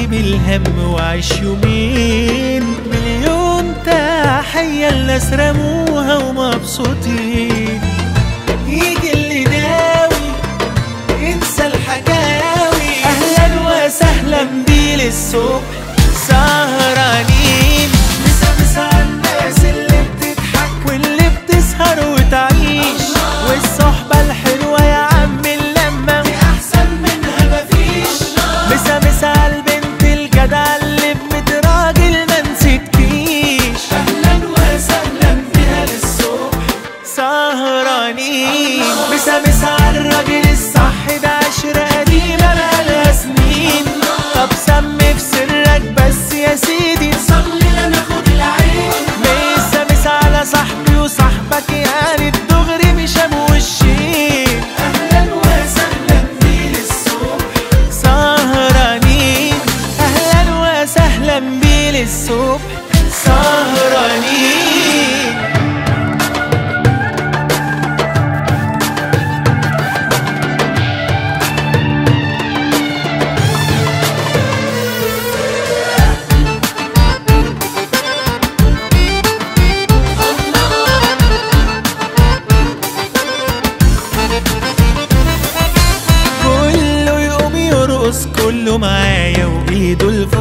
سيب الهم وعيش يومين مليون تحية الناس رموها ومبسوطين يجي اللي ناوي ينسى الحكاوي اهلا وسهلا بيه للصبح سهرانين مسا مسا على الناس اللي بتضحك واللي بتسهر وتعيش والصحبة الحلوة يا عم اللمة دي أحسن منها مفيش مسا مسا على البنت الجدعة اللي بميت راجل ما نسيتكيش أهلا وسهلا بيها للصبح سهرانين مسا مسا على الراجل الصح ده عشرة قديمة بقالها سنين طب سمي في سرك بس يا سيدي صلي لا ناخد العين مسا مسا على صاحبي وصاحبك يعني الدغري مش وشين اهلا وسهلا بيه للصبح سهرانين اهلا وسهلا بيه للصبح سهرانين كله يقوم يرقص كله معايا وايده الف